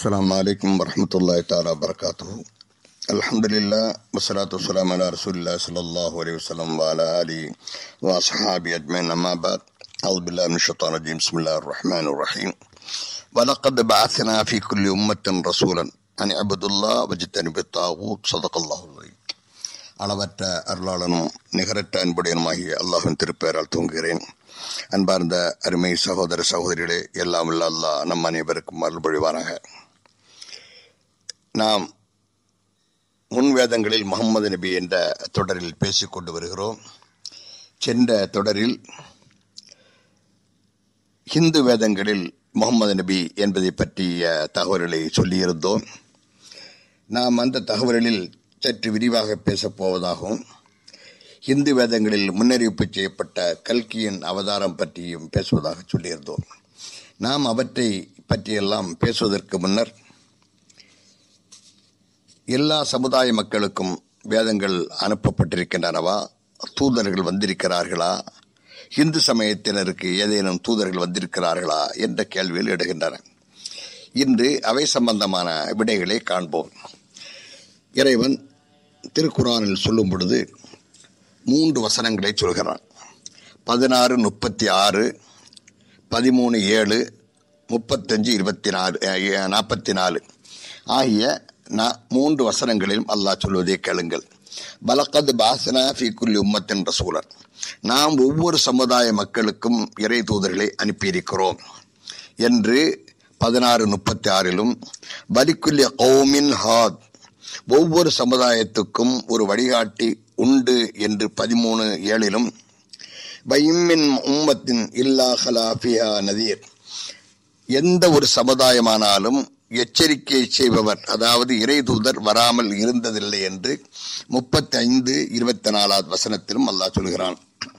السلام عليكم ورحمة الله تعالى وبركاته الحمد لله والصلاة والسلام على رسول الله صلى الله عليه وسلم وعلى آله وأصحابه أجمعين أما بعد أعوذ بالله من الشيطان الرجيم بسم الله الرحمن الرحيم ولقد بعثنا في كل أمة رسولا أن اعبدوا الله واجتنبوا الطاغوت صدق الله العظيم அளவற்ற அருளாளனும் நிகரற்ற அன்புடையனுமாகிய அல்லாஹின் திருப்பெயரால் தூங்குகிறேன் அன்பார்ந்த அருமை சகோதர சகோதரிகளே எல்லாம் இல்ல அல்லாஹ் நம் அனைவருக்கும் அருள் பொழிவாராக நாம் முன் வேதங்களில் முகமது நபி என்ற தொடரில் பேசிக் கொண்டு வருகிறோம் சென்ற தொடரில் ஹிந்து வேதங்களில் முகமது நபி என்பதை பற்றிய தகவல்களை சொல்லியிருந்தோம் நாம் அந்த தகவல்களில் சற்று விரிவாக பேசப் போவதாகவும் இந்து வேதங்களில் முன்னறிவிப்பு செய்யப்பட்ட கல்கியின் அவதாரம் பற்றியும் பேசுவதாக சொல்லியிருந்தோம் நாம் அவற்றை பற்றியெல்லாம் பேசுவதற்கு முன்னர் எல்லா சமுதாய மக்களுக்கும் வேதங்கள் அனுப்பப்பட்டிருக்கின்றனவா தூதர்கள் வந்திருக்கிறார்களா இந்து சமயத்தினருக்கு ஏதேனும் தூதர்கள் வந்திருக்கிறார்களா என்ற கேள்வியில் இடுகின்றன இன்று அவை சம்பந்தமான விடைகளை காண்போம் இறைவன் திருக்குறானில் சொல்லும் பொழுது மூன்று வசனங்களை சொல்கிறான் பதினாறு முப்பத்தி ஆறு பதிமூணு ஏழு முப்பத்தஞ்சு இருபத்தி நாலு நாற்பத்தி நாலு ஆகிய நா- மூன்று வசனங்களிலும் அல்லாஹ் சொல்வதை கேளுங்கள் பலகத் பாசனா ஃபி குல்லி உம்மத்தின் ரசூலர் நாம் ஒவ்வொரு சமுதாய மக்களுக்கும் இறை தூதர்களை அனுப்பியிருக்கிறோம் என்று பதினாறு முப்பத்தி ஆறிலும் பலிக்குல்ய கௌமின் ஹாத் ஒவ்வொரு சமுதாயத்துக்கும் ஒரு வழிகாட்டி உண்டு என்று பதிமூணு ஏழிலும் வைம்மின் உம்மத்தின் இல்லா ஹலாஃபியா நதீர் எந்த ஒரு சமுதாயமானாலும் எச்சரிக்கை செய்பவர் அதாவது இறை தூதர் வராமல் இருந்ததில்லை என்று முப்பத்தி ஐந்து இருபத்தி நாலாவது வசனத்திலும் அல்லாஹ் சொல்கிறான்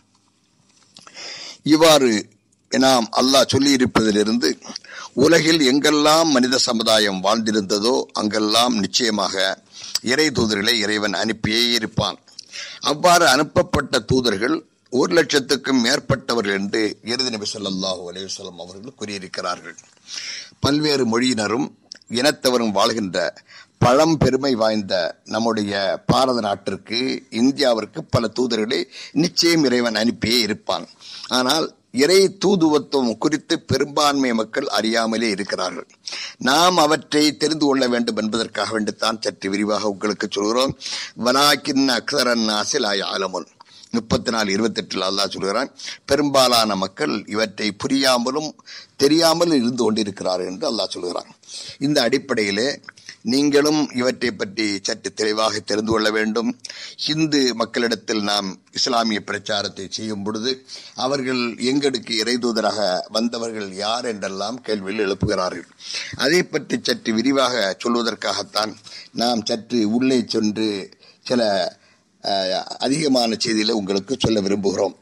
இவ்வாறு நாம் அல்லாஹ் சொல்லியிருப்பதிலிருந்து உலகில் எங்கெல்லாம் மனித சமுதாயம் வாழ்ந்திருந்ததோ அங்கெல்லாம் நிச்சயமாக இறை தூதர்களை இறைவன் அனுப்பியே இருப்பான் அவ்வாறு அனுப்பப்பட்ட தூதர்கள் ஒரு லட்சத்துக்கும் மேற்பட்டவர்கள் என்று இறுதி நபி ஸல்லல்லாஹு அலைஹி வஸல்லம் அவர்கள் கூறியிருக்கிறார்கள் பல்வேறு மொழியினரும் இனத்தவரும் வாழ்கின்ற பழம் பெருமை வாய்ந்த நம்முடைய பாரத நாட்டிற்கு இந்தியாவிற்கு பல தூதர்களை நிச்சயம் இறைவன் அனுப்பியே இருப்பான் ஆனால் இறை தூதுவத்துவம் குறித்து பெரும்பான்மை மக்கள் அறியாமலே இருக்கிறார்கள் நாம் அவற்றை தெரிந்து கொள்ள வேண்டும் என்பதற்காக வேண்டித்தான் சற்று விரிவாக உங்களுக்கு சொல்கிறோம் வலாக்கின் அக்சரன் நாசில் ஆலமுன் முப்பத்தி நாலு இருபத்தெட்டில் அல்லாஹ் சொல்கிறான் பெரும்பாலான மக்கள் இவற்றை புரியாமலும் தெரியாமல் இருந்து கொண்டிருக்கிறார்கள் என்று அல்லாஹ் சொல்கிறான் இந்த அடிப்படையிலே நீங்களும் இவற்றை பற்றி சற்று தெளிவாக தெரிந்து கொள்ள வேண்டும் ஹிந்து மக்களிடத்தில் நாம் இஸ்லாமிய பிரச்சாரத்தை செய்யும் பொழுது அவர்கள் எங்களுக்கு இறைதூதராக வந்தவர்கள் யார் என்றெல்லாம் கேள்வியில் எழுப்புகிறார்கள் அதை பற்றி சற்று விரிவாக சொல்வதற்காகத்தான் நாம் சற்று உள்ளே சென்று சில அஹ், அதிகமான செய்திகளை உங்களுக்கு சொல்ல விரும்புகிறோம்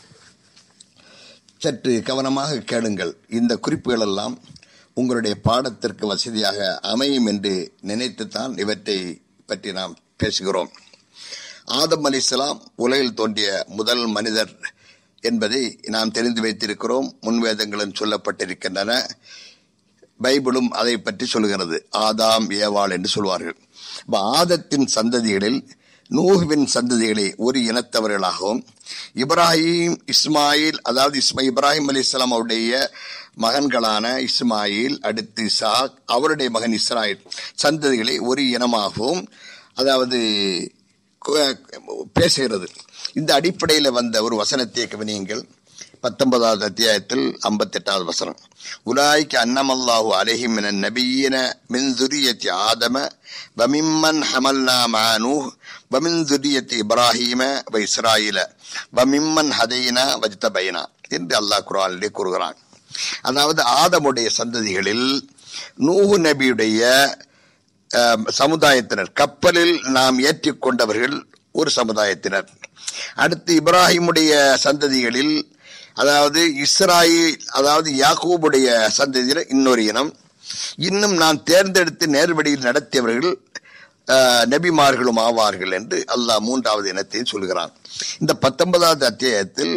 சற்று கவனமாக கேளுங்கள் இந்த குறிப்புகள் எல்லாம் உங்களுடைய பாடத்திற்கு வசதியாக அமையும் என்று நினைத்துத்தான் இவற்றை பற்றி நாம் பேசுகிறோம் ஆதம் அலிஸ்லாம் உலகில் தோன்றிய முதல் மனிதர் என்பதை நாம் தெரிந்து வைத்திருக்கிறோம் முன்வேதங்களும் சொல்லப்பட்டிருக்கின்றன பைபிளும் அதை பற்றி சொல்கிறது ஆதாம் ஏவாள் என்று சொல்வார்கள் அப்ப ஆதத்தின் சந்ததிகளில் நூஹுவின் சந்ததிகளை ஒரு இனத்தவர்களாகவும் இப்ராஹிம் இஸ்மாயில் அதாவது இஸ்மா இப்ராஹிம் அலி இஸ்லாம் அவருடைய மகன்களான இஸ்மாயில் அடுத்து இசாக் அவருடைய மகன் இஸ்ராயில் சந்ததிகளை ஒரு இனமாகவும் அதாவது கு- பேசுகிறது இந்த அடிப்படையில் வந்த ஒரு வசனத்தை கவனியுங்கள் பத்தொன்பதாவது அத்தியாயத்தில் ஐம்பத்தெட்டாவது வசனம் உலாய்க்கு அன்னமல்லாஹு அலைஹி மின நபியின மின் துரியத்தி ஆதம வமிம்மன் ஹமல்னா மானூ வமின் துரியத்தி இப்ராஹீம வ இஸ்ராயில வமிம்மன் ஹதைனா வஜ்தபைனா என்று அல்லாஹ் குரானிலே கூறுகிறான் அதாவது ஆதமுடைய சந்ததிகளில் நூஹு நபியுடைய அஹ், சமுதாயத்தினர் கப்பலில் நாம் ஏற்றிக்கொண்டவர்கள் ஒரு சமுதாயத்தினர் அடுத்து இப்ராஹிமுடைய சந்ததிகளில் அதாவது இஸ்ராயில் அதாவது யாக்கூபுடைய சந்ததியினர் இன்னொரு இனம் இன்னும் நாம் தேர்ந்தெடுத்து நேர்வழியில் நடத்தியவர்கள் அஹ், நபிமார்களும் ஆவார்கள் என்று அல்லாஹ் மூன்றாவது இனத்தையும் சொல்கிறான் இந்த பத்தொன்பதாவது அத்தியாயத்தில்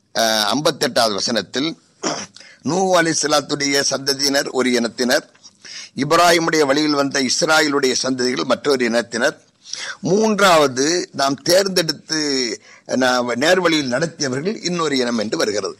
ஐம்பத்தெட்டாவது வசனத்தில் நூ அலிஸ்லாத்துடைய சந்ததியினர் ஒரு இனத்தினர் இப்ராஹிமுடைய வழியில் வந்த இஸ்ராயலுடைய சந்ததிகள் மற்றொரு இனத்தினர் மூன்றாவது நாம் தேர்ந்தெடுத்து நாம் நேர்வழியில் நடத்தியவர்கள் இன்னொரு இனம் என்று வருகிறது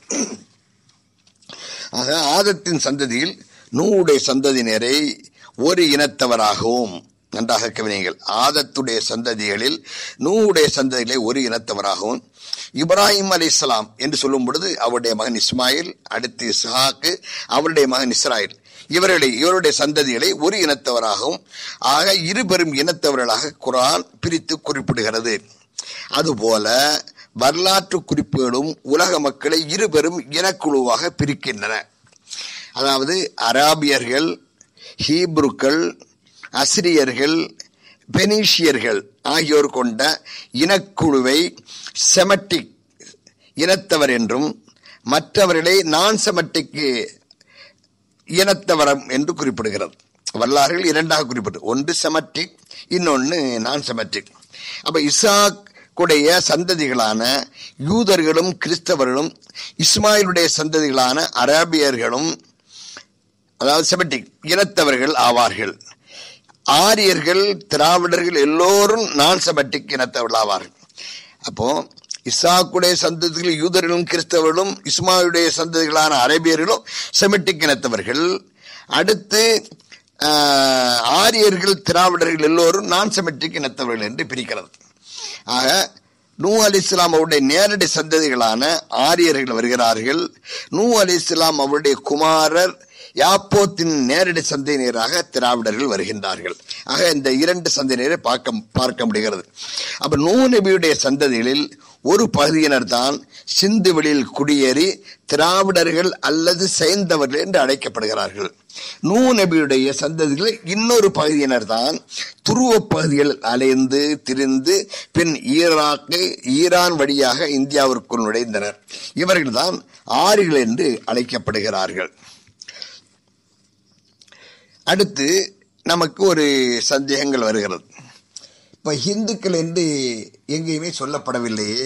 ஆக ஆதத்தின் சந்ததியில் நூவுடைய சந்ததியினரை ஒரு இனத்தவராகவும் நன்றாக கவனியுங்கள் ஆதத்துடைய சந்ததிகளில் நூவுடைய சந்ததிகளை ஒரு இனத்தவராகவும் இப்ராஹிம் அலி இஸ்லாம் என்று சொல்லும் பொழுது அவருடைய மகன் இஸ்மாயில் அடுத்து இஸ்ஹாக்கு அவருடைய மகன் இஸ்ராயல் இவர்களை இவருடைய சந்ததிகளை ஒரு இனத்தவராகவும் ஆக இரு பெரும் இனத்தவர்களாக குரான் பிரித்து குறிப்பிடுகிறது அதுபோல வரலாற்று குறிப்புகளும் உலக மக்களை இரு பெரும் இனக்குழுவாக பிரிக்கின்றன அதாவது அராபியர்கள் ஹீப்ருக்கள் அசிரியர்கள் பெனீஷியர்கள் ஆகியோர் கொண்ட இனக்குழுவை செமட்டிக் இனத்தவர் என்றும் மற்றவர்களை நான் செமட்டிக் இனத்தவரம் என்று குறிப்பிடுகிறது வரலாறுகள் இரண்டாக குறிப்பிட்டு ஒன்று செமட்டிக் இன்னொன்று நான் செமட்டிக் அப்ப இசாக் குடைய சந்ததிகளான யூதர்களும் கிறிஸ்தவர்களும் இஸ்மாயிலுடைய சந்ததிகளான அரேபியர்களும் அதாவது செமட்டிக் இனத்தவர்கள் ஆவார்கள் ஆரியர்கள் திராவிடர்கள் எல்லோரும் நான் செமட்டிக் இனத்தவர்கள் ஆவார்கள் அப்போ இசாக்குடைய சந்ததிகள் யூதர்களும் கிறிஸ்தவர்களும் இஸ்மாயிலுடைய சந்ததிகளான அரேபியர்களும் செமிட்டிக் இனத்தவர்கள் அடுத்து ஆஹ், ஆரியர்கள் திராவிடர்கள் எல்லோரும் நான் செமிட்டிக் இனத்தவர்கள் என்று பிரிக்கிறது ஆக நூ அலி இஸ்லாம் அவருடைய நேரடி சந்ததிகளான ஆரியர்கள் வருகிறார்கள் நூ அலி இஸ்லாம் அவருடைய குமாரர் யாப்போத்தின் நேரடி சந்ததியினராக திராவிடர்கள் வருகின்றார்கள் ஆக இந்த இரண்டு சந்ததியினரை பார்க்க பார்க்க முடிகிறது அப்ப நூ நபியுடைய சந்ததிகளில் ஒரு பகுதியினர் தான் சிந்து வெளியில் குடியேறி திராவிடர்கள் அல்லது சேர்ந்தவர்கள் என்று அழைக்கப்படுகிறார்கள் நூ நபியுடைய சந்ததிகளில் இன்னொரு பகுதியினர் தான் துருவ பகுதிகள் அலைந்து திரிந்து பின் ஈராக்கு ஈரான் வழியாக இந்தியாவிற்குள் நுழைந்தனர் இவர்கள்தான் ஆரியர்கள் என்று அழைக்கப்படுகிறார்கள் அடுத்து நமக்கு ஒரு சந்தேகங்கள் வருகிறது இப்ப இந்துக்கள் என்று எங்கேயுமே சொல்லப்படவில்லையே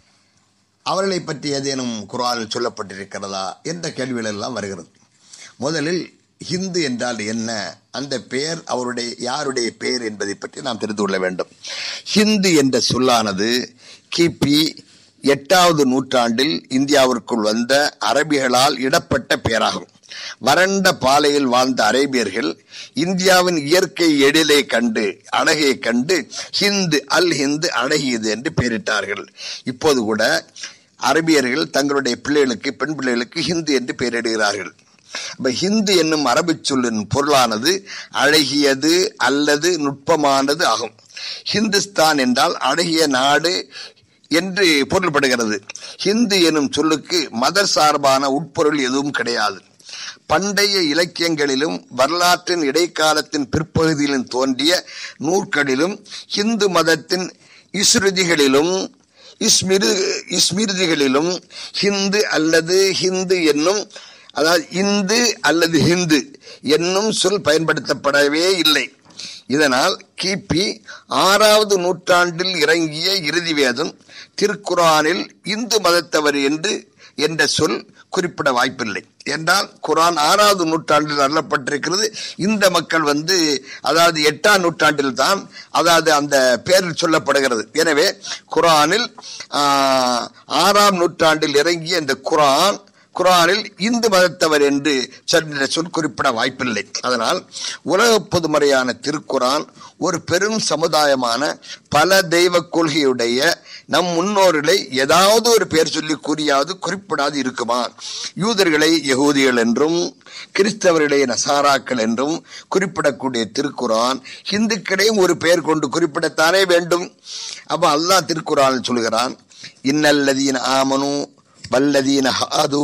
அவர்களை பற்றி ஏதேனும் குரானில் சொல்லப்பட்டிருக்கிறதா என்ற கேள்விகள் எல்லாம் வருகிறது முதலில் ஹிந்து என்றால் என்ன அந்த பெயர் அவருடைய யாருடைய பெயர் என்பதை பற்றி நாம் தெரிந்து கொள்ள வேண்டும் ஹிந்து என்ற சொல்லானது கிபி எட்டாவது நூற்றாண்டில் இந்தியாவிற்குள் வந்த அரபிகளால் இடப்பட்ட பெயராகும் வறண்ட பாலையில் வாழ்ந்த அரேபியர்கள் இந்தியாவின் இயற்கை எழிலை கண்டு அழகை கண்டு ஹிந்து அல் ஹிந்து அழகியது என்று பெயரிட்டார்கள் இப்போது கூட அரபியர்கள் தங்களுடைய பிள்ளைகளுக்கு பெண் பிள்ளைகளுக்கு ஹிந்து என்று பெயரிடுகிறார்கள் அப்ப ஹிந்து என்னும் அரபு சொல்லின் பொருளானது அழகியது அல்லது நுட்பமானது ஆகும் ஹிந்துஸ்தான் என்றால் அழகிய நாடு என்று பொருள்படுகிறது ஹிந்து எனும் சொல்லுக்கு மத சார்பான உட்பொருள் எதுவும் கிடையாது பண்டைய இலக்கியங்களிலும் வரலாற்றின் இடைக்காலத்தின் பிற்பகுதியிலும் தோன்றிய நூற்களிலும் ஹிந்து மதத்தின் இஸ்ருதிகளிலும் இஸ்மிரு இஸ்மிருதிகளிலும் ஹிந்து அல்லது ஹிந்து என்னும் அதாவது இந்து அல்லது ஹிந்து என்னும் சொல் பயன்படுத்தப்படவே இல்லை இதனால் கிபி ஆறாவது நூற்றாண்டில் இறங்கிய இறுதி வேதம் திருக்குரானில் இந்து மதத்தவர் என்று என்ற சொல் குறிப்பிட வாய்ப்பில்லை என்றால் குரான் ஆறாவது நூற்றாண்டில் அருளப்பட்டிருக்கிறது இந்த மக்கள் வந்து அதாவது எட்டாம் நூற்றாண்டில் தான் அதாவது அந்த பேரில் சொல்லப்படுகிறது எனவே குரானில் ஆஹ், ஆறாம் நூற்றாண்டில் இறங்கிய இந்த குரான் குரானில் இந்து மதத்தவர் என்று சொல்கிற சொல் குறிப்பிட வாய்ப்பில்லை அதனால் உலக பொதுமறையான திருக்குரான் ஒரு பெரும் சமுதாயமான பல தெய்வ கொள்கையுடைய நம் முன்னோர்களை ஏதாவது ஒரு பெயர் சொல்லி கூறியாவது குறிப்பிடாது இருக்குமா யூதர்களை யகூதிகள் என்றும் கிறிஸ்தவர்களை நசாராக்கள் என்றும் குறிப்பிடக்கூடிய திருக்குரான் இந்துக்களையும் ஒரு பெயர் கொண்டு குறிப்பிடத்தானே வேண்டும் அப்ப அல்லாஹ் திருக்குறான் சொல்கிறான் இன்னல்லதீன ஆமனு வல்லதீன ஹாது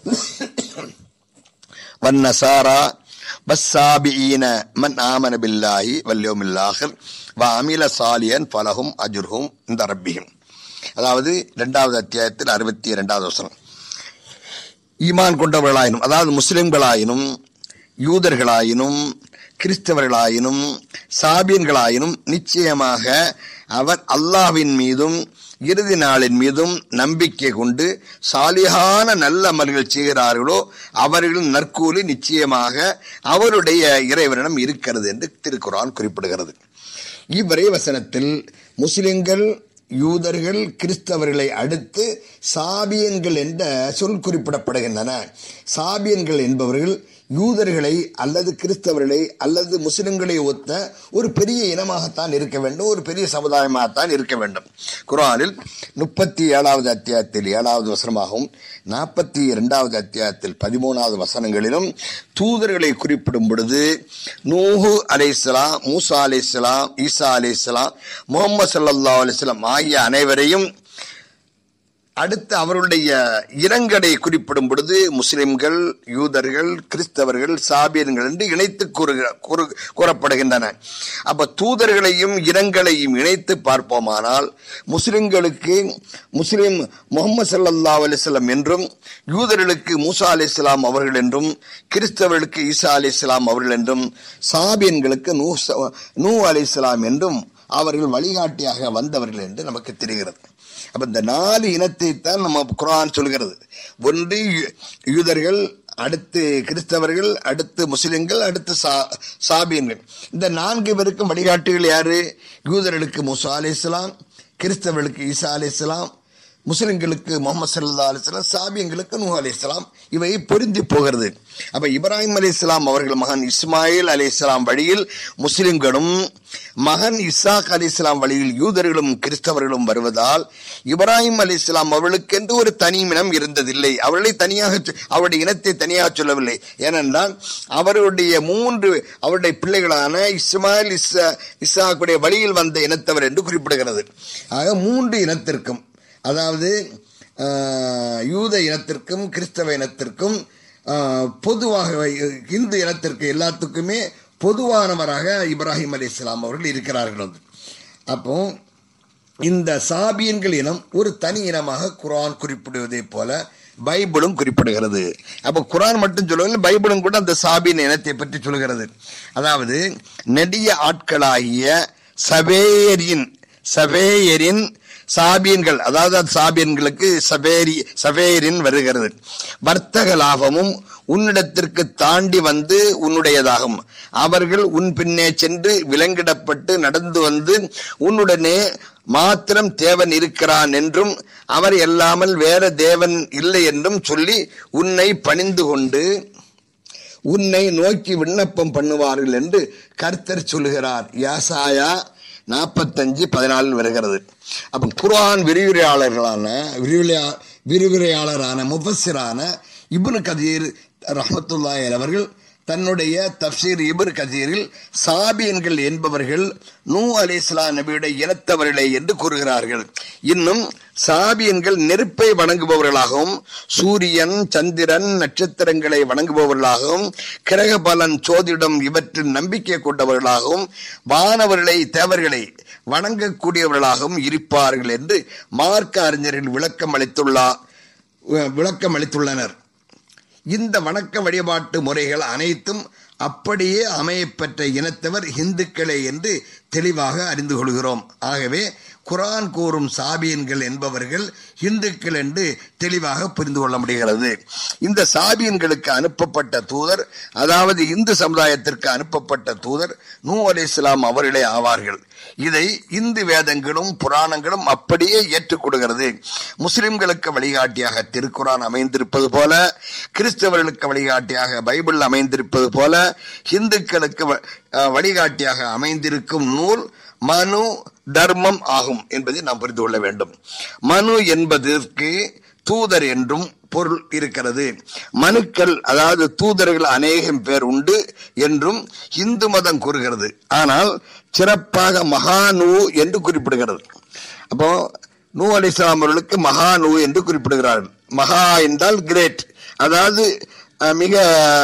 வன்னசாரா பஸ்ஸாபிஈன மன் ஆமன பில்லாஹி வல்யோமில் ஆஹிர் வ அமில சாலியன் பலகும் அஜுர்ஹும் இந்த ரப்பியும் அதாவது இரண்டாவது அத்தியாயத்தில் அறுபத்தி இரண்டாவது வசனம் ஈமான் கொண்டவர்களாயினும் அதாவது முஸ்லிம்களாயினும் யூதர்களாயினும் கிறிஸ்தவர்களாயினும் சாபியன்களாயினும் நிச்சயமாக அவர் அல்லாஹ்வின் மீதும் இறுதி நாளின் மீதும் நம்பிக்கை கொண்டு சாலிகான நல்ல அமல்கள் செய்கிறார்களோ அவர்களின் நற்கூலி நிச்சயமாக அவருடைய இறைவனிடம் இருக்கிறது என்று திருக்குறான் குறிப்பிடுகிறது இவ்வரை வசனத்தில் முஸ்லிம்கள் யூதர்கள் கிறிஸ்தவர்களை அடுத்து சாபியன்கள் என்ற சொல் குறிப்பிடப்படுகின்றன சாபியன்கள் என்பவர்கள் யூதர்களை அல்லது கிறிஸ்தவர்களை அல்லது முஸ்லிம்களை ஒத்த ஒரு பெரிய இனமாகத்தான் இருக்க வேண்டும் ஒரு பெரிய சமுதாயமாகத்தான் இருக்க வேண்டும் குரானில் முப்பத்தி ஏழாவது அத்தியாயத்தில் ஏழாவது வசனமாகவும் நாற்பத்தி இரண்டாவது அத்தியாயத்தில் பதிமூணாவது வசனங்களிலும் தூதர்களை குறிப்பிடும் பொழுது நூஹு அலைஸ்லாம் மூசா அலைஸ்லாம் ஈசா அலைஸ்லாம் முகமது சல்லா அலிஸ்லாம் ஆகிய அனைவரையும் அடுத்து அவருடைய இரங்கலை குறிப்பிடும் பொழுது முஸ்லிம்கள் யூதர்கள் கிறிஸ்தவர்கள் சாபியன்கள் என்று இணைத்து கூறுகிற கூறு கூறப்படுகின்றன அப்ப தூதர்களையும் இரங்கலையும் இணைத்து பார்ப்போமானால் முஸ்லிம்களுக்கு முஸ்லிம் முகமது சல்லா அலிஸ்லாம் என்றும் யூதர்களுக்கு மூசா அலி இஸ்லாம் அவர்கள் என்றும் கிறிஸ்தவர்களுக்கு ஈசா அலி இஸ்லாம் அவர்கள் என்றும் சாபியன்களுக்கு நூ நூ அலி இஸ்லாம் என்றும் அவர்கள் வழிகாட்டியாக வந்தவர்கள் என்று நமக்கு தெரிகிறது அப்ப இந்த நாலு இனத்தை தான் நம்ம குரான் சொல்கிறது ஒன்று யூதர்கள் அடுத்து கிறிஸ்தவர்கள் அடுத்து முஸ்லிம்கள் அடுத்து சா சாபியன்கள் இந்த நான்கு பேருக்கும் வழிகாட்டிகள் யாரு யூதர்களுக்கு முசா அலி இஸ்லாம் கிறிஸ்தவர்களுக்கு ஈசா அலி இஸ்லாம் முஸ்லிம்களுக்கு முகமது சல்லா அலிஸ்லாம் சாபியங்களுக்கு நூ அலி இஸ்லாம் இவை பொருந்தி போகிறது அப்ப இப்ராஹிம் அலி இஸ்லாம் அவர்கள் மகன் இஸ்மாயில் அலி இஸ்லாம் வழியில் முஸ்லிம்களும் மகன் இசாக் அலி இஸ்லாம் வழியில் யூதர்களும் கிறிஸ்தவர்களும் வருவதால் இப்ராஹிம் அலி இஸ்லாம் அவர்களுக்கென்று ஒரு தனி இனம் இருந்ததில்லை அவர்களை தனியாக அவருடைய இனத்தை தனியாக சொல்லவில்லை ஏனென்றால் அவருடைய மூன்று அவருடைய பிள்ளைகளான இஸ்மாயில் இசா இசாக்குடைய வழியில் வந்த இனத்தவர் என்று குறிப்பிடுகிறது ஆக மூன்று இனத்திற்கும் அதாவது யூத இனத்திற்கும் கிறிஸ்தவ இனத்திற்கும் பொதுவாக இந்து இனத்திற்கு எல்லாத்துக்குமே பொதுவானவராக இப்ராஹிம் அலி இஸ்லாம் அவர்கள் இருக்கிறார்கள் அப்போ இந்த சாபியன்கள் இனம் ஒரு தனி இனமாக குரான் குறிப்பிடுவதை போல பைபிளும் குறிப்பிடுகிறது அப்ப குரான் மட்டும் சொல்லவில்லை பைபிளும் கூட அந்த சாபியின் இனத்தை பற்றி சொல்கிறது அதாவது நெடிய ஆட்களாகிய சபேரின் சபேயரின் சாபியன்கள் அதாவது சாபியன்களுக்கு சபேரி சபேரின் வருகிறது வர்த்தக லாபமும் உன்னிடத்திற்கு தாண்டி வந்து உன்னுடையதாகும் அவர்கள் உன் பின்னே சென்று விலங்கிடப்பட்டு நடந்து வந்து உன்னுடனே மாத்திரம் தேவன் இருக்கிறான் என்றும் அவர் இல்லாமல் வேற தேவன் இல்லை என்றும் சொல்லி உன்னை பணிந்து கொண்டு உன்னை நோக்கி விண்ணப்பம் பண்ணுவார்கள் என்று கர்த்தர் சொல்லுகிறார் யாசாயா நாற்பத்தஞ்சு பதினாலில் வருகிறது அப்போ குர்ஆன் விரிவுரையாளர்களான விரிவுரையா விரிவுரையாளரான முபஸ்ஸிரான இப்னு கதீர் ரஹமத்துல்லாய் அவர்கள் தன்னுடைய தப்சீர் இபர் கதீரில் சாபியன்கள் என்பவர்கள் நூ அலி இஸ்லாம் நபியுடைய இனத்தவர்களே என்று கூறுகிறார்கள் இன்னும் சாபியன்கள் நெருப்பை வணங்குபவர்களாகவும் சூரியன் சந்திரன் நட்சத்திரங்களை வணங்குபவர்களாகவும் கிரகபலன் சோதிடம் இவற்றில் நம்பிக்கை கொண்டவர்களாகவும் வானவர்களை தேவர்களை வணங்கக்கூடியவர்களாகவும் இருப்பார்கள் என்று மார்க்க அறிஞர்கள் விளக்கம் அளித்துள்ளா விளக்கம் அளித்துள்ளனர் இந்த வணக்க வழிபாட்டு முறைகள் அனைத்தும் அப்படியே அமையப்பெற்ற இனத்தவர் இந்துக்களே என்று தெளிவாக அறிந்து கொள்கிறோம் ஆகவே குரான் கூறும் சாபியன்கள் என்பவர்கள் இந்துக்கள் என்று தெளிவாக புரிந்து கொள்ள முடிகிறது இந்த சாபியன்களுக்கு அனுப்பப்பட்ட தூதர் அதாவது இந்து சமுதாயத்திற்கு அனுப்பப்பட்ட தூதர் நூ அலி இஸ்லாம் அவர்களே ஆவார்கள் இதை இந்து வேதங்களும் புராணங்களும் அப்படியே ஏற்றுக்கொடுகிறது முஸ்லிம்களுக்கு வழிகாட்டியாக திருக்குரான் அமைந்திருப்பது போல கிறிஸ்தவர்களுக்கு வழிகாட்டியாக பைபிள் அமைந்திருப்பது போல இந்துக்களுக்கு வழிகாட்டியாக அமைந்திருக்கும் நூல் மனு தர்மம் ஆகும் என்பதை நாம் புரிந்து கொள்ள வேண்டும் மனு என்பதற்கு தூதர் என்றும் பொருள் இருக்கிறது மனுக்கள் அதாவது தூதர்கள் அநேகம் பேர் உண்டு என்றும் இந்து மதம் கூறுகிறது ஆனால் சிறப்பாக மகானு என்று குறிப்பிடுகிறது அப்போ நூ அலிஸ்லாம் அவர்களுக்கு மகானு என்று குறிப்பிடுகிறார்கள் மகா என்றால் கிரேட் அதாவது மிக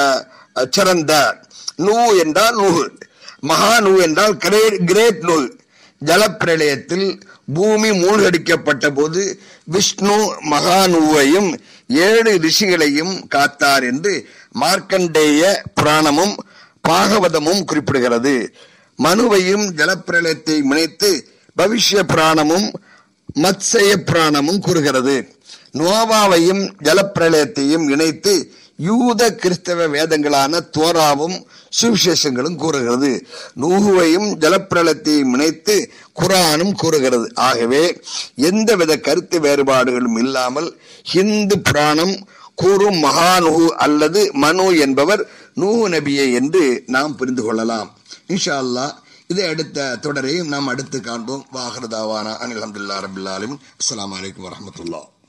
சிறந்த நூ என்றால் நூகு மகானு என்றால் கிரேட் நூல் ஜலப்பிரளயத்தில் பூமி மூழ்கடிக்கப்பட்ட போது விஷ்ணு மகானுவையும் ஏழு ரிஷிகளையும் காத்தார் என்று மார்க்கண்டேய புராணமும் பாகவதமும் குறிப்பிடுகிறது மனுவையும் ஜலப்பிரளயத்தை முனைத்து பவிஷ்ய புராணமும் மத்சய புராணமும் கூறுகிறது நோவாவையும் ஜலப்பிரளயத்தையும் இணைத்து யூத கிறிஸ்தவ வேதங்களான தோராவும் சுவிசேஷங்களும் கூறுகிறது நூகுவையும் ஜலப்பிரளத்தையும் இணைத்து குரானும் கூறுகிறது ஆகவே எந்தவித கருத்து வேறுபாடுகளும் இல்லாமல் ஹிந்து புராணம் கூறும் மகானுகு அல்லது மனு என்பவர் நூஹு நபியை என்று நாம் புரிந்து கொள்ளலாம் இன்ஷா அல்லாஹ் இதை அடுத்த தொடரையும் நாம் அடுத்து காண்போம் வாகரதாவானா அனில் அஹமதுல்லா ரபுல்லாலும் அஸ்லாம் வலைக்கம் வரமத்துல்லா